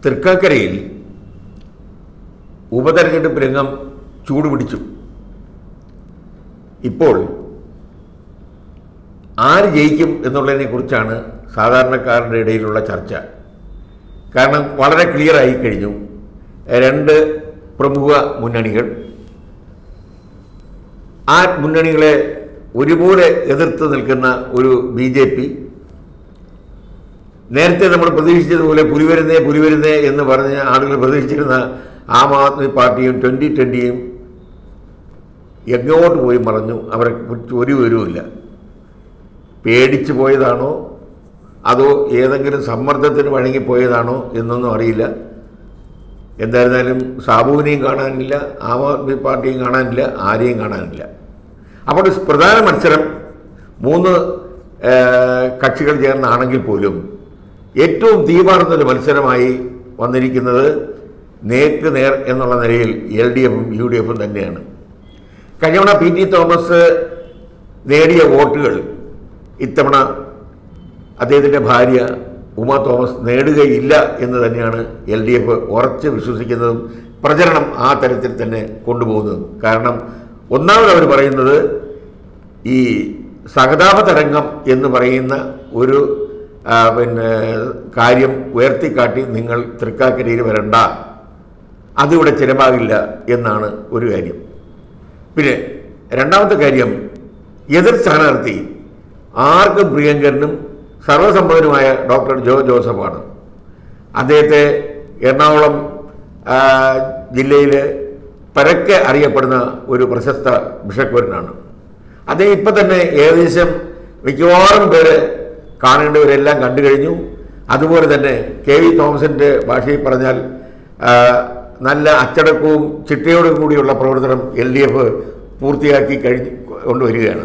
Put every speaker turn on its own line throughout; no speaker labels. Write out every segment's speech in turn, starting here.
തൃക്കാക്കരയിൽ ഉപതെരഞ്ഞെടുപ്പ് രംഗം ചൂടുപിടിച്ചു ഇപ്പോൾ ആര് ജയിക്കും എന്നുള്ളതിനെ കുറിച്ചാണ് സാധാരണക്കാരുടെ ഇടയിലുള്ള ചർച്ച കാരണം വളരെ ക്ലിയറായി കഴിഞ്ഞു രണ്ട് പ്രമുഖ മുന്നണികൾ ആ മുന്നണികളെ ഒരുപോലെ എതിർത്ത് നിൽക്കുന്ന ഒരു ബി ജെ പി നേരത്തെ നമ്മൾ പ്രതീക്ഷിച്ചതുപോലെ പുലിവരുന്നേ പുലിവരുന്നേ എന്ന് പറഞ്ഞ് ആളുകൾ പ്രതീക്ഷിച്ചിരുന്ന ആം ആദ്മി പാർട്ടിയും ട്വൻ്റി ട്വൻ്റിയും എങ്ങോട്ട് പോയി മറഞ്ഞു അവരെ കുറിച്ച് ഒരു വിവരവുമില്ല പേടിച്ചു പോയതാണോ അതോ ഏതെങ്കിലും സമ്മർദ്ദത്തിന് വഴങ്ങിപ്പോയതാണോ എന്നൊന്നും അറിയില്ല എന്തായിരുന്നാലും സാബുവിനെയും കാണാനില്ല ആം ആദ്മി പാർട്ടിയും കാണാനില്ല ആരെയും കാണാനില്ല അപ്പോൾ പ്രധാന മത്സരം മൂന്ന് ഏഹ്, കക്ഷികൾ ചേർന്നാണെങ്കിൽ പോലും ഏറ്റവും തീപാർന്നൊരു മത്സരമായി വന്നിരിക്കുന്നത് നേർക്ക് നേർ എന്നുള്ള നിലയിൽ എൽ ഡി എഫും യു ഡി എഫും തന്നെയാണ് കഴിഞ്ഞ തവണ പി ടി തോമസ് നേടിയ വോട്ടുകൾ ഇത്തവണ അദ്ദേഹത്തിൻ്റെ ഭാര്യ ഉമ തോമസ് നേടുകയില്ല എന്ന് തന്നെയാണ് എൽ ഡി എഫ് ഉറച്ച് വിശ്വസിക്കുന്നതും പ്രചരണം ആ തരത്തിൽ തന്നെ കൊണ്ടുപോകുന്നതും കാരണം ഒന്നാമത് അവർ പറയുന്നത് ഈ സഹതാപ തരംഗം എന്ന് പറയുന്ന ഒരു ആ, പിന്നെ കാര്യം ഉയർത്തിക്കാട്ടി നിങ്ങൾ തൃക്കാക്കരയിൽ വരണ്ട അതിവിടെ ചിലവാകില്ല എന്നാണ് ഒരു കാര്യം പിന്നെ രണ്ടാമത്തെ കാര്യം എതിർ സ്ഥാനാർത്ഥി ആർക്കും പ്രിയങ്കരനും സർവസമ്മതനുമായ ഡോക്ടർ ജോ ജോസഫാണ് അദ്ദേഹത്തെ എറണാകുളം ആ, ജില്ലയിൽ പരക്കെ അറിയപ്പെടുന്ന ഒരു പ്രശസ്ത ബിഷക്വരനാണ് അദ്ദേഹം ഇപ്പം തന്നെ ഏകദേശം മിക്കവാറും പേര് കാണേണ്ടവരെല്ലാം കണ്ടു കഴിഞ്ഞു അതുപോലെ തന്നെ കെ വി തോമസിൻ്റെ ഭാഷയിൽ പറഞ്ഞാൽ ആ, നല്ല അച്ചടക്കവും ചിട്ടയോടും കൂടിയുള്ള പ്രവർത്തനം എൽ ഡി എഫ് പൂർത്തിയാക്കി കഴിഞ്ഞ് കൊണ്ടുവരികയാണ്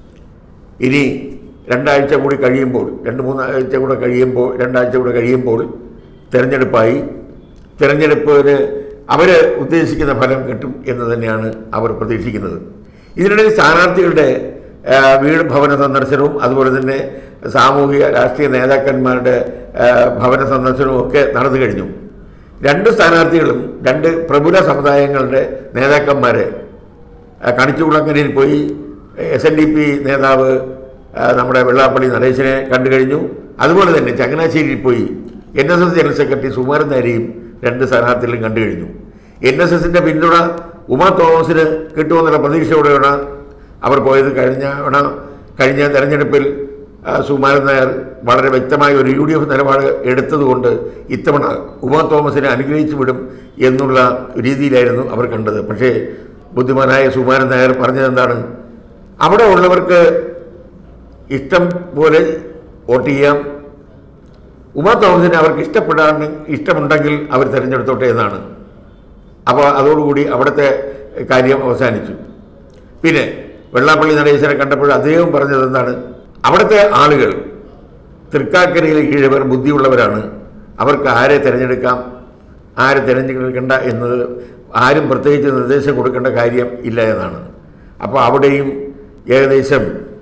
ഇനി രണ്ടാഴ്ച കൂടി കഴിയുമ്പോൾ രണ്ട് മൂന്നാഴ്ച കൂടെ കഴിയുമ്പോൾ രണ്ടാഴ്ച കൂടെ കഴിയുമ്പോൾ തിരഞ്ഞെടുപ്പായി തിരഞ്ഞെടുപ്പിന് അവർ ഉദ്ദേശിക്കുന്ന ഫലം കിട്ടും എന്ന് തന്നെയാണ് അവർ പ്രതീക്ഷിക്കുന്നത് ഇതിനിടയിൽ സ്ഥാനാർത്ഥികളുടെ ആ, വീട് ഭവന സന്ദർശനവും അതുപോലെ തന്നെ സാമൂഹിക രാഷ്ട്രീയ നേതാക്കന്മാരുടെ ആ, ഭവന സന്ദർശനവും ഒക്കെ നടന്നു കഴിഞ്ഞു രണ്ട് സ്ഥാനാർത്ഥികളും രണ്ട് പ്രബുല സമുദായങ്ങളുടെ നേതാക്കന്മാരെ ആ, കണിച്ചുകുളങ്ങരയിൽ പോയി എസ് എൻ ഡി പി നേതാവ് ആ, നമ്മുടെ വെള്ളാപ്പള്ളി നരേശനെ കണ്ടു കഴിഞ്ഞു അതുപോലെ തന്നെ ചങ്ങനാശ്ശേരിയിൽ പോയി N S S general secretary Sukumaran നായരെയും രണ്ട് സ്ഥാനാർത്ഥികളും കണ്ടു കഴിഞ്ഞു എൻ എസ് എസിൻ്റെ പിന്തുണ ഉമാ തോമസിന് കിട്ടുമെന്നുള്ള പ്രതീക്ഷയോടെയാണ് അവർ പോയത് കഴിഞ്ഞ തവണ കഴിഞ്ഞ തെരഞ്ഞെടുപ്പിൽ ആ, സുകുമാരൻ നായർ വളരെ വ്യക്തമായ ഒരു യു ഡി എഫ് നിലപാട് എടുത്തതുകൊണ്ട് ഇത്തവണ ഉമാ തോമസിനെ അനുഗ്രഹിച്ചു വിടും എന്നുള്ള രീതിയിലായിരുന്നു അവർ കണ്ടത് പക്ഷേ ബുദ്ധിമാനായ സുകുമാരൻ നായർ പറഞ്ഞത് എന്താണ് അവിടെ ഉള്ളവർക്ക് ഇഷ്ടം പോലെ വോട്ട് ചെയ്യാം ഉമാ തോമസിനെ അവർക്ക് ഇഷ്ടപ്പെടാൻ ഇഷ്ടമുണ്ടെങ്കിൽ അവർ തിരഞ്ഞെടുത്തോട്ടെ എന്നാണ് അപ്പോൾ അതോടുകൂടി അവിടുത്തെ കാര്യം അവസാനിച്ചു പിന്നെ വെള്ളാപ്പള്ളി നടേശനെ കണ്ടപ്പോൾ അദ്ദേഹം പറഞ്ഞത് എന്താണ് അവിടുത്തെ ആളുകൾ തൃക്കാക്കരയിലെ കീഴവർ ബുദ്ധിയുള്ളവരാണ് അവർക്ക് ആരെ തിരഞ്ഞെടുക്കാം ആരെ തിരഞ്ഞെടുക്കണ്ട എന്നത് ആരും പ്രത്യേകിച്ച് നിർദ്ദേശം കൊടുക്കേണ്ട കാര്യം ഇല്ല എന്നാണ് അപ്പോൾ അവിടെയും ഏകദേശം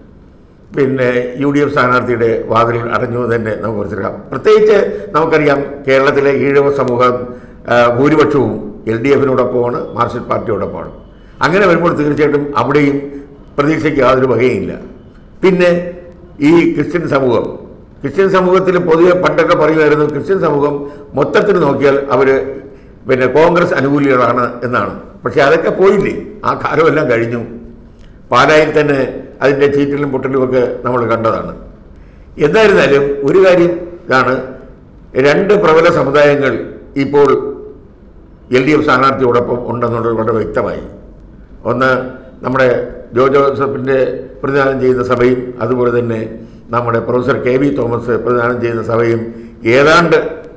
പിന്നെ യു ഡി എഫ് സ്ഥാനാർത്ഥിയുടെ വാതിൽ അടഞ്ഞു എന്ന് തന്നെ നമുക്ക് മനസ്സിലാക്കാം പ്രത്യേകിച്ച് നമുക്കറിയാം കേരളത്തിലെ ഈഴവ സമൂഹം ആ, ഭൂരിപക്ഷവും എൽ ഡി എഫിനോടൊപ്പമാണ് മാർക്സിസ്റ്റ് പാർട്ടിയോടൊപ്പമാണ് അങ്ങനെ വരുമ്പോൾ തീർച്ചയായിട്ടും അവിടെയും പ്രതീക്ഷയ്ക്ക് യാതൊരു വകയില്ല പിന്നെ ഈ ക്രിസ്ത്യൻ സമൂഹം ക്രിസ്ത്യൻ സമൂഹത്തിൽ പൊതുവെ പണ്ടൊക്കെ പറയുമായിരുന്നു ക്രിസ്ത്യൻ സമൂഹം മൊത്തത്തിൽ നോക്കിയാൽ അവർ പിന്നെ കോൺഗ്രസ് അനുകൂലികളാണ് എന്നാണ് പക്ഷേ അതൊക്കെ പോയില്ലേ ആ കാലമെല്ലാം കഴിഞ്ഞു പാലായിൽ തന്നെ അതിൻ്റെ ചീറ്റലും പൊട്ടലും ഒക്കെ നമ്മൾ കണ്ടതാണ് എന്തായിരുന്നാലും ഒരു കാര്യം ഇതാണ് രണ്ട് പ്രബല സമുദായങ്ങൾ ഇപ്പോൾ എൽ ഡി എഫ് സ്ഥാനാർത്ഥിയോടൊപ്പം ഉണ്ടെന്നുള്ളത് വളരെ വ്യക്തമായി ഒന്ന് നമ്മുടെ ജോ ജോസഫിൻ്റെ പ്രതിദാനം ചെയ്യുന്ന സഭയും അതുപോലെ തന്നെ നമ്മുടെ പ്രൊഫസർ കെ വി തോമസ് പ്രതിദാനം ചെയ്യുന്ന സഭയും ഏതാണ്ട്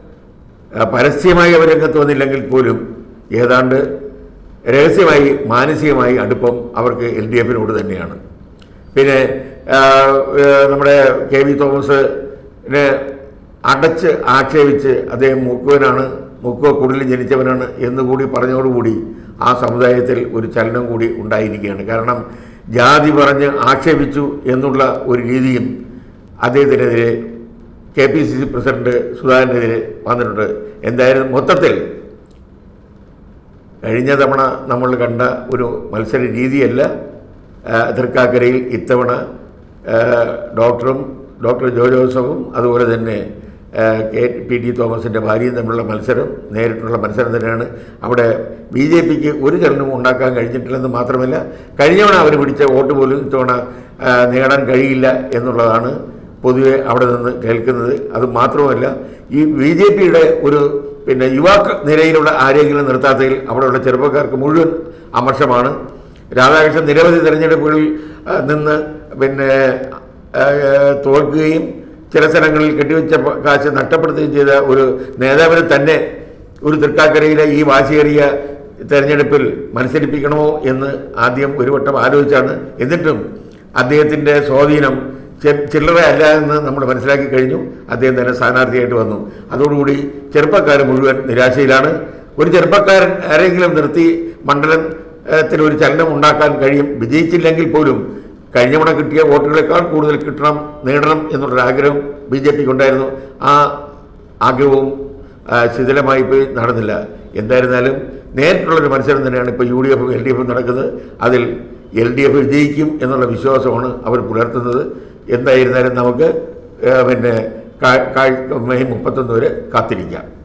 ആ, പരസ്യമായി അവർ രംഗത്ത് വന്നില്ലെങ്കിൽ പോലും ഏതാണ്ട് രഹസ്യമായി മാനസികമായി അടുപ്പം അവർക്ക് എൽ ഡി എഫിനോട് തന്നെയാണ് പിന്നെ ആ, ആ, നമ്മുടെ കെ വി തോമസിനെ അടച്ച് ആക്ഷേപിച്ച് അദ്ദേഹം മുക്കുവനാണ് മുക്കുവ കുടിലിൽ ജനിച്ചവനാണ് എന്നുകൂടി പറഞ്ഞതോടുകൂടി ആ സമുദായത്തിൽ ഒരു ചലനം കൂടി ഉണ്ടായിരിക്കുകയാണ് കാരണം ജാതി പറഞ്ഞ് ആക്ഷേപിച്ചു എന്നുള്ള ഒരു രീതിയും അദ്ദേഹത്തിനെതിരെ K P C C president സുധാകരനെതിരെ വന്നിട്ടുണ്ട് എന്തായാലും മൊത്തത്തിൽ കഴിഞ്ഞ തവണ നമ്മൾ കണ്ട ഒരു മത്സര രീതിയല്ല ആ, തൃക്കാക്കരയിൽ ഇത്തവണ ആ, ഡോക്ടറും ഡോക്ടർ ജോ ജോസഫും അതുപോലെ തന്നെ ആ, കെ പി ടി തോമസിൻ്റെ ഭാര്യയും തമ്മിലുള്ള മത്സരം നേരിട്ടുള്ള മത്സരം തന്നെയാണ് അവിടെ ബി ജെ പിക്ക് ഒരു ചലനവും ഉണ്ടാക്കാൻ കഴിഞ്ഞിട്ടില്ലെന്ന് മാത്രമല്ല കഴിഞ്ഞ തവണ അവർ പിടിച്ച വോട്ട് പോലും ഇത്തവണ ആ, നേടാൻ കഴിയില്ല എന്നുള്ളതാണ് പൊതുവെ അവിടെ നിന്ന് കേൾക്കുന്നത് അത് മാത്രമല്ല ഈ ബി ജെ പിയുടെ ഒരു പിന്നെ യുവാക്ക നിരയിലുള്ള ആരെങ്കിലും നിർത്താത്തതിൽ അവിടെയുള്ള ചെറുപ്പക്കാർക്ക് മുഴുവൻ അമർഷമാണ് രാധാകൃഷ്ണൻ നിരവധി തെരഞ്ഞെടുപ്പുകളിൽ ആ, നിന്ന് പിന്നെ ആ, തോൽക്കുകയും ചില സ്ഥലങ്ങളിൽ കെട്ടിവെച്ച പ- കാശ് നഷ്ടപ്പെടുത്തുകയും ചെയ്ത ഒരു നേതാവിനെ തന്നെ ഒരു തൃക്കാക്കരയിലെ ഈ വാശിയേറിയ തെരഞ്ഞെടുപ്പിൽ മത്സരിപ്പിക്കണമോ എന്ന് ആദ്യം ഒരു വട്ടം ആലോചിച്ചാണ് എന്നിട്ടും അദ്ദേഹത്തിൻ്റെ സ്വാധീനം ചെ- ചില്ലറ അല്ല എന്ന് നമ്മൾ മനസ്സിലാക്കി കഴിഞ്ഞു അദ്ദേഹം തന്നെ സ്ഥാനാർത്ഥിയായിട്ട് വന്നു അതോടുകൂടി ചെറുപ്പക്കാർ മുഴുവൻ നിരാശയിലാണ് ഒരു ചെറുപ്പക്കാരൻ ആരെങ്കിലും നിർത്തി മണ്ഡലത്തിൽ ഒരു ചലനം ഉണ്ടാക്കാൻ കഴിയും വിജയിച്ചില്ലെങ്കിൽ പോലും കഴിഞ്ഞ തവണ കിട്ടിയ വോട്ടുകളെക്കാൾ കൂടുതൽ കിട്ടണം നേടണം എന്നുള്ളൊരു ആഗ്രഹം ബി ജെ പിക്ക് ഉണ്ടായിരുന്നു ആ ആഗ്രഹവും ആ, ശിഥിലമായി പോയി നടന്നില്ല എന്തായിരുന്നാലും നേരിട്ടുള്ളൊരു മത്സരം തന്നെയാണ് ഇപ്പോൾ യു ഡി എഫും എൽ ഡി എഫും നടക്കുന്നത് അതിൽ എൽ ഡി എഫ് വിജയിക്കും എന്നുള്ള വിശ്വാസമാണ് അവർ പുലർത്തുന്നത് എന്തായിരുന്നാലും നമുക്ക് ആ, പിന്നെ കാ- കാ- മെയ് മുപ്പത്തൊന്ന് വരെ കാത്തിരിക്കാം